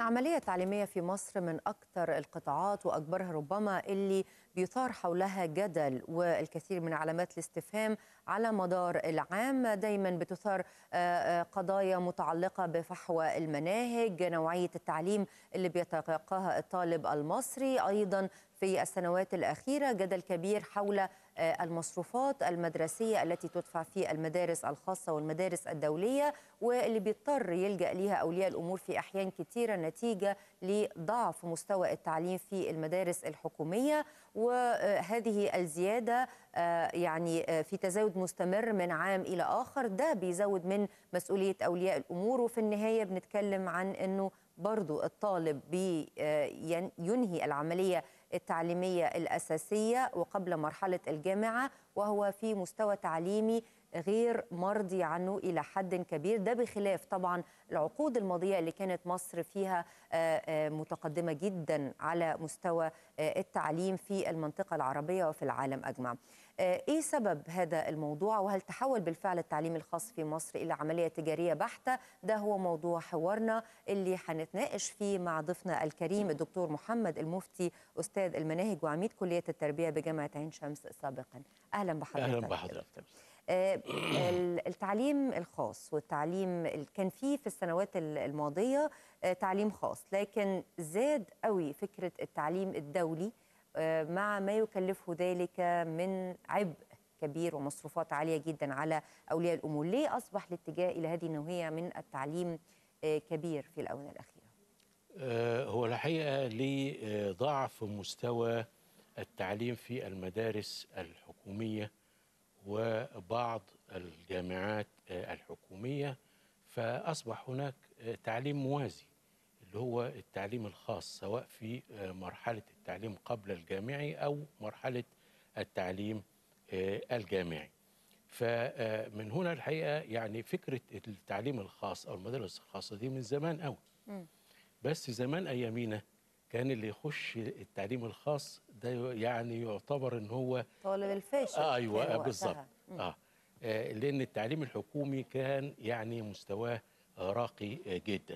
العملية التعليمية في مصر من أكثر القطاعات وأكبرها ربما اللي بيثار حولها جدل والكثير من علامات الاستفهام على مدار العام دايما بتثار قضايا متعلقة بفحوى المناهج نوعية التعليم اللي بيتلقاها الطالب المصري أيضا في السنوات الأخيرة جدل كبير حول المصروفات المدرسية التي تدفع في المدارس الخاصة والمدارس الدولية واللي بيضطر يلجأ ليها أولياء الأمور في أحيان كثيرة نتيجة لضعف مستوى التعليم في المدارس الحكومية وهذه الزيادة يعني في تزايد مستمر من عام إلى آخر ده بيزود من مسؤولية أولياء الأمور وفي النهاية بنتكلم عن أنه برضو الطالب ينهي العملية التعليمية الأساسية وقبل مرحلة الجامعة وهو في مستوى تعليمي غير مرضي عنه إلى حد كبير ده بخلاف طبعا العقود الماضية اللي كانت مصر فيها متقدمة جدا على مستوى التعليم في المنطقة العربية وفي العالم أجمع إيه سبب هذا الموضوع وهل تحول بالفعل التعليم الخاص في مصر إلى عملية تجارية بحتة ده هو موضوع حوارنا اللي هنتناقش فيه مع ضيفنا الكريم الدكتور محمد المفتي أستاذ المناهج وعميد كلية التربية بجامعة عين شمس سابقا أهلا بحضرتك أهلا بحضرتك التعليم الخاص والتعليم كان فيه في السنوات الماضية تعليم خاص لكن زاد قوي فكرة التعليم الدولي مع ما يكلفه ذلك من عبء كبير ومصروفات عالية جدا على أولياء الأمور ليه أصبح الاتجاه إلى هذه النوعية من التعليم كبير في الآونة الأخيرة هو الحقيقة لضعف مستوى التعليم في المدارس الحكومية وبعض الجامعات الحكومية فأصبح هناك تعليم موازي اللي هو التعليم الخاص سواء في مرحلة التعليم قبل الجامعي أو مرحلة التعليم الجامعي فمن هنا الحقيقة يعني فكرة التعليم الخاص أو المدارس الخاصة دي من زمان قوي بس زمان أيامينا كان اللي يخش التعليم الخاص ده يعني يعتبر ان هو طالب الفاشل آه ايوه بالظبط آه. اه لان التعليم الحكومي كان يعني مستواه راقي جدا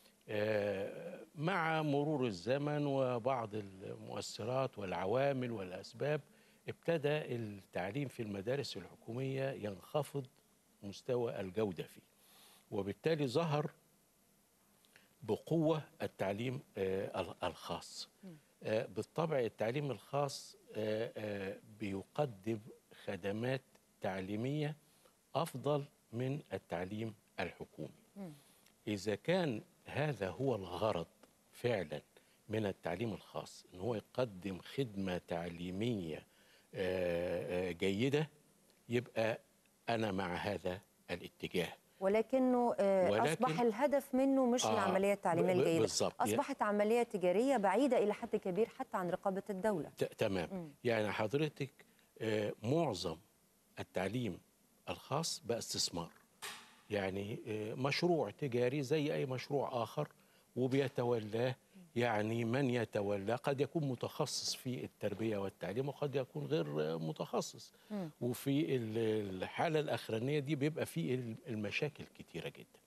آه مع مرور الزمن وبعض المؤثرات والعوامل والاسباب ابتدى التعليم في المدارس الحكوميه ينخفض مستوى الجوده فيه وبالتالي ظهر بقوة التعليم آه الخاص آه بالطبع التعليم الخاص آه بيقدم خدمات تعليمية أفضل من التعليم الحكومي إذا كان هذا هو الغرض فعلا من التعليم الخاص أن هو يقدم خدمة تعليمية جيدة يبقى أنا مع هذا الاتجاه ولكنه ولكن أصبح الهدف منه مش آه العملية التعليمية الجيدة بالزبط. أصبحت عملية تجارية بعيدة إلى حد كبير حتى عن رقابة الدولة تمام م. يعني حضرتك آه معظم التعليم الخاص بقى استثمار يعني آه مشروع تجاري زي أي مشروع آخر وبيتولاه يعني من يتولى قد يكون متخصص في التربية والتعليم وقد يكون غير متخصص م. وفي الحالة الأخرانية دي بيبقى في المشاكل كتيرة جدا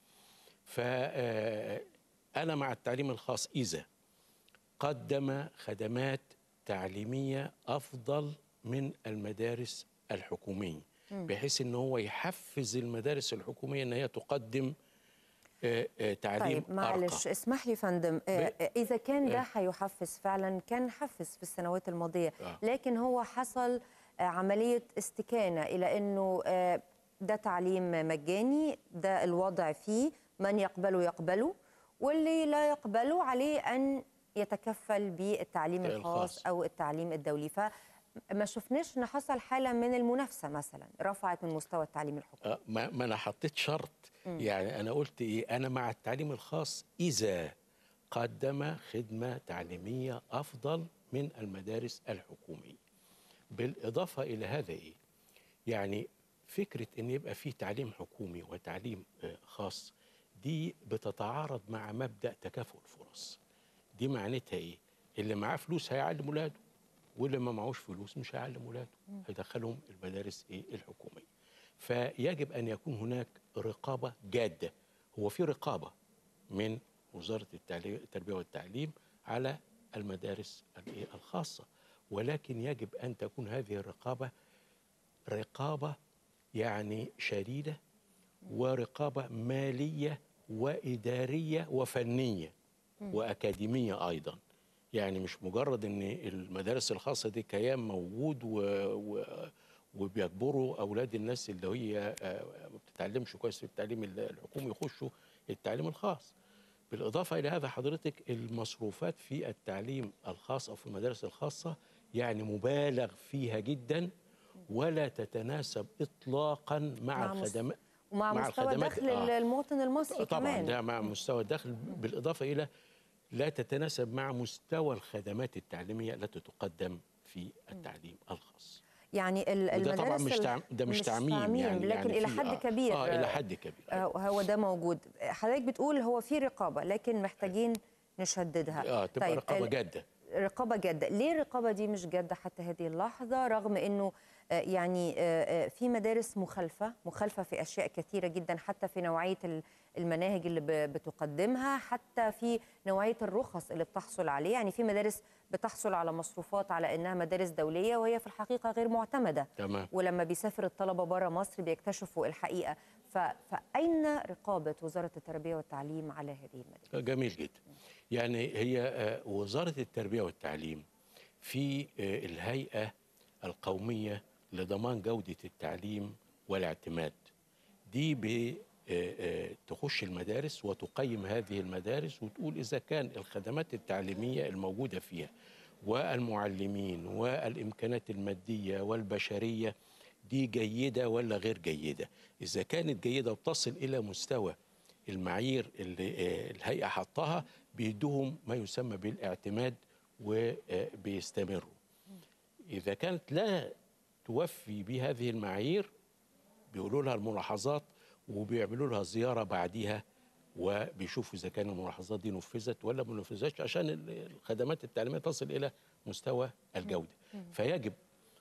فأنا مع التعليم الخاص إذا قدم خدمات تعليمية أفضل من المدارس الحكومية م. بحيث أنه هو يحفز المدارس الحكومية أن هي تقدم آه آه تعليم طيب معلش أرقى. اسمح لي فندم آه اذا كان ده هيحفز فعلا كان حفز في السنوات الماضيه لكن هو حصل عمليه استكانه الى انه ده تعليم مجاني ده الوضع فيه من يقبله يقبله واللي لا يقبله عليه ان يتكفل بالتعليم الخاص او التعليم الدولي ف ما شفناش ان حصل حاله من المنافسه مثلا رفعت من مستوى التعليم الحكومي ما, ما انا حطيت شرط م. يعني انا قلت ايه انا مع التعليم الخاص اذا قدم خدمه تعليميه افضل من المدارس الحكوميه بالاضافه الى هذا ايه يعني فكره ان يبقى في تعليم حكومي وتعليم خاص دي بتتعارض مع مبدا تكافؤ الفرص دي معناتها ايه اللي معاه فلوس هيعلم ولاده واللي ما معهوش فلوس مش هيعلم ولاده هيدخلهم المدارس ايه الحكوميه فيجب ان يكون هناك رقابه جاده هو في رقابه من وزاره التعليم التربيه والتعليم على المدارس الإيه؟ الخاصه ولكن يجب ان تكون هذه الرقابه رقابه يعني شديده ورقابه ماليه واداريه وفنيه واكاديميه ايضا يعني مش مجرد ان المدارس الخاصه دي كيان موجود و... و... وبيجبروا اولاد الناس اللي هي آه، ما بتتعلمش كويس في التعليم الحكومي يخشوا التعليم الخاص بالاضافه الى هذا حضرتك المصروفات في التعليم الخاص او في المدارس الخاصه يعني مبالغ فيها جدا ولا تتناسب اطلاقا مع, مع مس- الخدمات ومع مع مستوى الخدمات- دخل آه. المواطن المصري طبعا كمان ده مع مستوى الدخل بالاضافه الى لا تتناسب مع مستوى الخدمات التعليميه التي تقدم في التعليم الخاص يعني ال- وده طبعا المدارس مش ال- تعم... ده مش, تعميم يعني لكن يعني الى في- حد آه كبير اه الى حد كبير آه، هو ده موجود حضرتك بتقول هو في رقابه لكن محتاجين نشددها اه تبقى طيب، رقابه ال- جاده رقابه جاده ليه الرقابه دي مش جاده حتى هذه اللحظه رغم انه آه، يعني آه، آه، في مدارس مخالفه مخالفه في اشياء كثيره جدا حتى في نوعيه ال- المناهج اللي ب- بتقدمها حتى في نوعيه الرخص اللي بتحصل عليه يعني في مدارس بتحصل على مصروفات على انها مدارس دوليه وهي في الحقيقه غير معتمده تمام ولما بيسافر الطلبه بره مصر بيكتشفوا الحقيقه ف... فاين رقابه وزاره التربيه والتعليم على هذه المدارس جميل جدا يعني هي آه، وزاره التربيه والتعليم في آه، الهيئه القوميه لضمان جوده التعليم والاعتماد دي ب آه، آه، تخش المدارس وتقيم هذه المدارس وتقول اذا كان الخدمات التعليميه الموجوده فيها والمعلمين والامكانات الماديه والبشريه دي جيده ولا غير جيده اذا كانت جيده وتصل الى مستوى المعايير اللي آه، الهيئه حطها بيدوهم ما يسمى بالاعتماد وبيستمروا اذا كانت لا توفي بهذه المعايير بيقولوا لها الملاحظات وبيعملوا لها زياره بعديها وبيشوفوا اذا كان الملاحظات دي نفذت ولا ما نفذتش عشان ال- الخدمات التعليميه تصل الى مستوى الجوده فيجب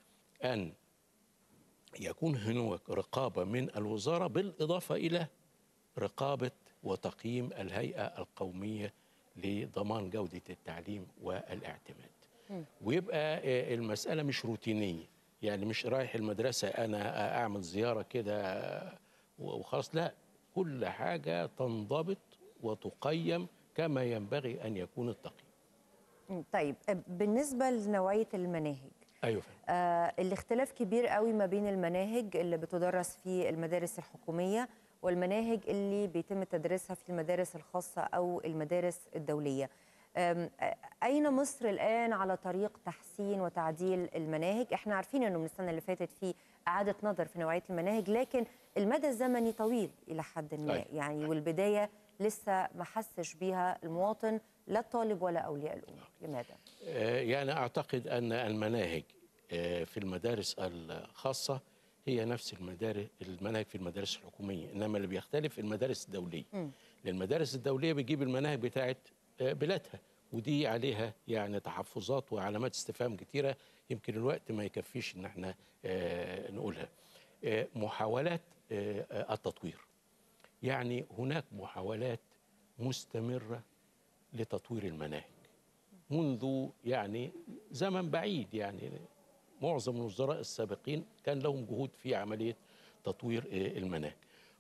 ان يكون هناك رقابه من الوزاره بالاضافه الى رقابه وتقييم الهيئه القوميه لضمان جوده التعليم والاعتماد ويبقى آه، المساله مش روتينيه يعني مش رايح المدرسه انا اعمل زياره كده آه، وخلاص لا كل حاجه تنضبط وتقيم كما ينبغي ان يكون التقييم مم، طيب آه، بالنسبه لنوعيه المناهج ايوه فندم. آه الاختلاف كبير قوي ما بين المناهج اللي بتدرس في المدارس الحكوميه والمناهج اللي بيتم تدريسها في المدارس الخاصه او المدارس الدوليه آم، آه، اين مصر الان على طريق تحسين وتعديل المناهج احنا عارفين انه من السنه اللي فاتت في اعاده نظر في نوعيه المناهج لكن المدى الزمني طويل الى حد ما أيوة. يعني والبدايه لسه ما حسش بيها المواطن لا الطالب ولا اولياء الامور لماذا آه، يعني اعتقد ان المناهج آه، في المدارس الخاصه هي نفس المدارس المناهج في المدارس الحكوميه انما اللي بيختلف المدارس الدوليه مم. لان المدارس الدوليه بتجيب المناهج بتاعت آه، بلادها ودي عليها يعني تحفظات وعلامات استفهام كتيره يمكن الوقت ما يكفيش ان احنا آه، نقولها آه، محاولات آه، آه، التطوير يعني هناك محاولات مستمره لتطوير المناهج منذ يعني زمن بعيد يعني معظم الوزراء السابقين كان لهم جهود في عمليه تطوير آه، المناهج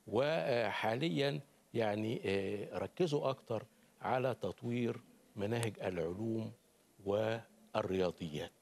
وحاليا يعني آه، ركزوا اكتر على تطوير مناهج العلوم والرياضيات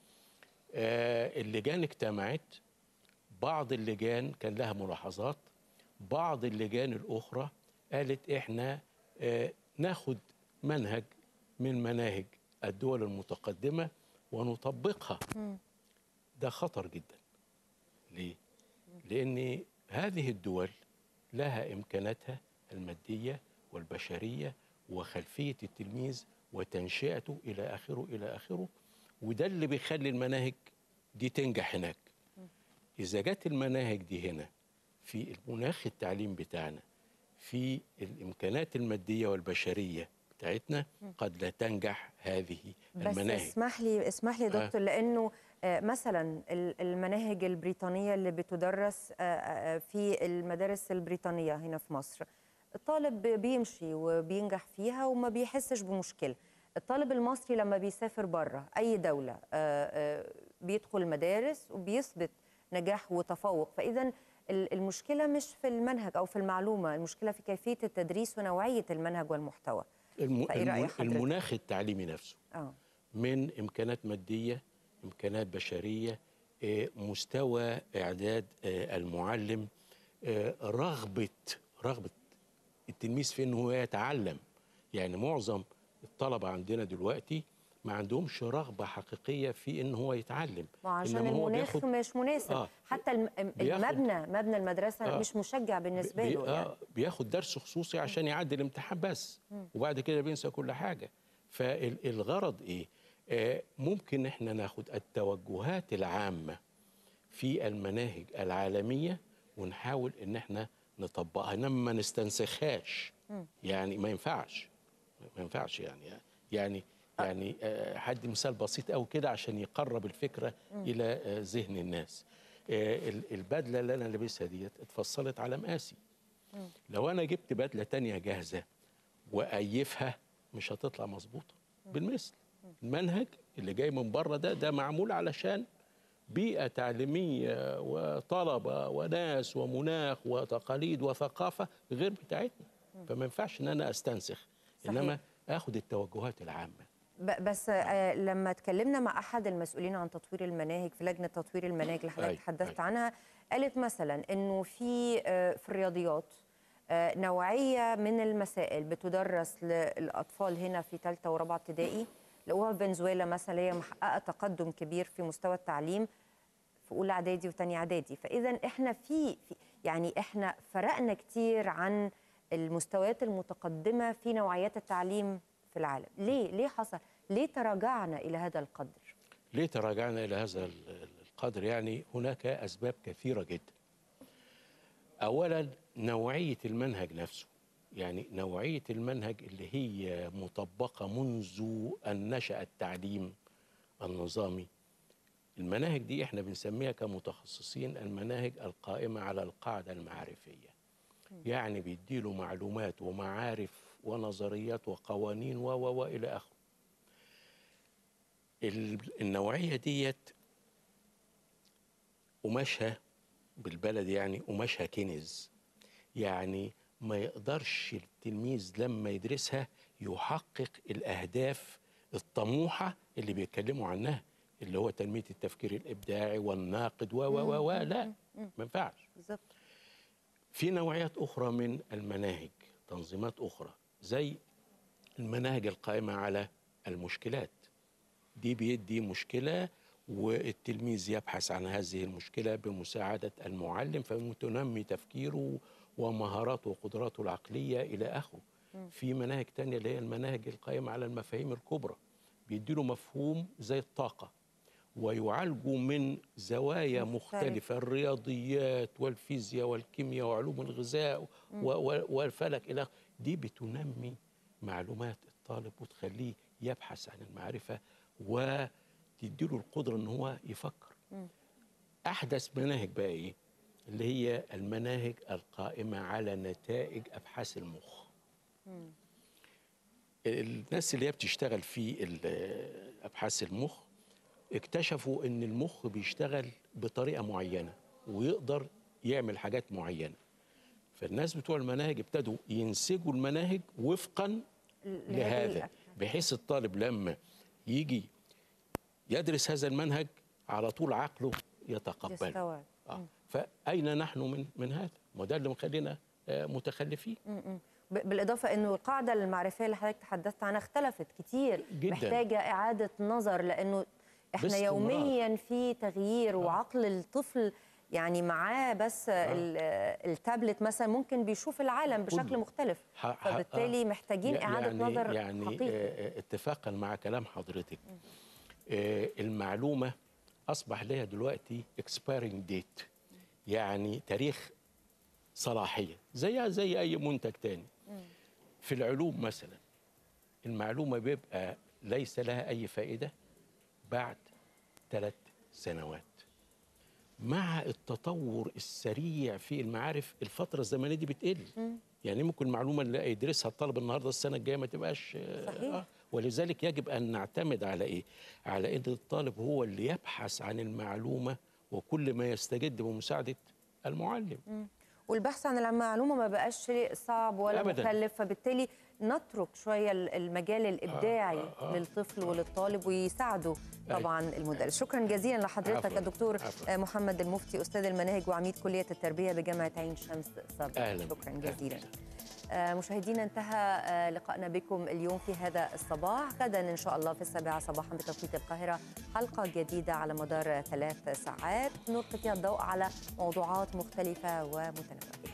آه، اللجان اجتمعت بعض اللجان كان لها ملاحظات بعض اللجان الاخرى قالت احنا آه، ناخد منهج من مناهج الدول المتقدمه ونطبقها ده خطر جدا ليه لان هذه الدول لها امكاناتها الماديه والبشريه وخلفيه التلميذ وتنشئته الى اخره الى اخره وده اللي بيخلي المناهج دي تنجح هناك اذا جت المناهج دي هنا في المناخ التعليم بتاعنا في الامكانات الماديه والبشريه بتاعتنا قد لا تنجح هذه بس المناهج اسمح لي اسمح لي يا آه. دكتور لانه آه، مثلا ال- المناهج البريطانيه اللي بتدرس آه، آه، في المدارس البريطانيه هنا في مصر الطالب بيمشي وبينجح فيها وما بيحسش بمشكله الطالب المصري لما بيسافر بره اي دوله آه، آه، بيدخل المدارس وبيثبت نجاح وتفوق فاذا ال- المشكله مش في المنهج او في المعلومه المشكله في كيفيه التدريس ونوعيه المنهج والمحتوى الم... فإيه رأي الم... حضرتك؟ المناخ التعليمي نفسه اه من امكانات ماديه امكانات بشريه آه، مستوى اعداد آه، المعلم آه، رغبه رغبه التلميذ في انه هو يتعلم يعني معظم الطلبه عندنا دلوقتي ما عندهمش رغبه حقيقيه في ان هو يتعلم ما عشان إنما هو المناخ بياخد- مش مناسب آه. حتى الم- بياخد- المبنى مبنى المدرسه آه. مش مشجع بالنسبه بي- له يعني آه بياخد درس خصوصي عشان يعدي الامتحان بس وبعد كده بينسى كل حاجه فالغرض ايه آه ممكن احنا ناخد التوجهات العامه في المناهج العالميه ونحاول ان احنا نطبقها انما ما نستنسخهاش يعني ما ينفعش ما ينفعش يعني يعني يعني آه، حد مثال بسيط قوي كده عشان يقرب الفكره الى آه، ذهن الناس آه، ال- البدله اللي انا لابسها ديت اتفصلت على مقاسي لو انا جبت بدله تانية جاهزه وايفها مش هتطلع مظبوطه بالمثل المنهج اللي جاي من بره ده ده معمول علشان بيئه تعليميه وطلبه وناس ومناخ وتقاليد وثقافه غير بتاعتنا فما ينفعش ان انا استنسخ صحيح. انما اخد التوجهات العامه ب- بس آه، لما اتكلمنا مع احد المسؤولين عن تطوير المناهج في لجنه تطوير المناهج اللي حضرتك أي، تحدثت أي. عنها قالت مثلا انه في آه، في الرياضيات آه، نوعيه من المسائل بتدرس للاطفال هنا في ثالثه ورابعه ابتدائي لقوها في فنزويلا مثلا هي محققه تقدم كبير في مستوى التعليم في اولى اعدادي وثانيه اعدادي فاذا احنا في, في يعني احنا فرقنا كتير عن المستويات المتقدمه في نوعيات التعليم في العالم ليه ليه حصل ليه تراجعنا الى هذا القدر ليه تراجعنا الى هذا ال- القدر يعني هناك اسباب كثيره جدا اولا نوعيه المنهج نفسه يعني نوعيه المنهج اللي هي مطبقه منذ ان نشا التعليم النظامي المناهج دي احنا بنسميها كمتخصصين المناهج القائمه على القاعده المعرفيه يعني بيديله معلومات ومعارف ونظريات وقوانين و و و الى اخره ال- النوعيه ديت قماشها بالبلد يعني قماشها كنز يعني ما يقدرش التلميذ لما يدرسها يحقق الاهداف الطموحه اللي بيتكلموا عنها اللي هو تنميه التفكير الابداعي والناقد و و و و لا ما ينفعش بالظبط في نوعيات أخرى من المناهج تنظيمات أخرى زي المناهج القائمة على المشكلات دي بيدي مشكلة والتلميذ يبحث عن هذه المشكلة بمساعدة المعلم فتنمي تفكيره ومهاراته وقدراته العقلية إلى آخره في مناهج تانية اللي هي المناهج القائمة على المفاهيم الكبرى بيديله مفهوم زي الطاقة ويعالجوا من زوايا مختلف. مختلفة الرياضيات والفيزياء والكيمياء وعلوم الغذاء و- و- والفلك إلى آخره. دي بتنمي معلومات الطالب وتخليه يبحث عن المعرفة وتديله القدرة ان هو يفكر احدث مناهج بقى ايه اللي هي المناهج القائمة على نتائج ابحاث المخ الناس اللي هي بتشتغل في ال- ابحاث المخ اكتشفوا ان المخ بيشتغل بطريقه معينه ويقدر يعمل حاجات معينه فالناس بتوع المناهج ابتدوا ينسجوا المناهج وفقا لهذه لهذا الأفكار. بحيث الطالب لما يجي يدرس هذا المنهج على طول عقله يتقبله يستوعب آه. فأين نحن من من هذا؟ ما ده اللي مخلينا آه، متخلفين م-م. ب- بالإضافة أنه القاعدة المعرفية اللي حضرتك تحدثت عنها اختلفت كتير جداً. محتاجة إعادة نظر لأنه إحنا باستمرار. يوميا في تغيير وعقل الطفل يعني معاه بس ال- التابلت مثلا ممكن بيشوف العالم بشكل كله. مختلف ح- ح- فبالتالي آه. محتاجين إعادة يعني نظر يعني حقيقي آه، اتفاقا مع كلام حضرتك آه، المعلومة أصبح لها دلوقتي expiring date يعني تاريخ صلاحية زيها زي أي منتج تاني في العلوم مثلا المعلومة بيبقى ليس لها أي فائدة بعد ثلاث سنوات مع التطور السريع في المعارف الفتره الزمنيه دي بتقل يعني ممكن المعلومه اللي يدرسها الطالب النهارده السنه الجايه ما تبقاش آه، صحيح. آه. ولذلك يجب ان نعتمد على ايه على ان الطالب هو اللي يبحث عن المعلومه وكل ما يستجد بمساعده المعلم والبحث عن المعلومه ما بقاش شيء صعب ولا أبداً. مكلف فبالتالي نترك شويه المجال الابداعي آه، آه. للطفل وللطالب ويساعده أي. طبعا المدرس شكرا جزيلا لحضرتك عفواً. الدكتور عفواً. محمد المفتي استاذ المناهج وعميد كليه التربيه بجامعه عين شمس سابقا أهلاً. شكرا أهلاً. جزيلا آه، مشاهدينا انتهى آه، لقائنا بكم اليوم في هذا الصباح غدا ان شاء الله في السابعه صباحا بتوقيت القاهره حلقه جديده على مدار ثلاث ساعات نلقي فيها الضوء على موضوعات مختلفه ومتنوعه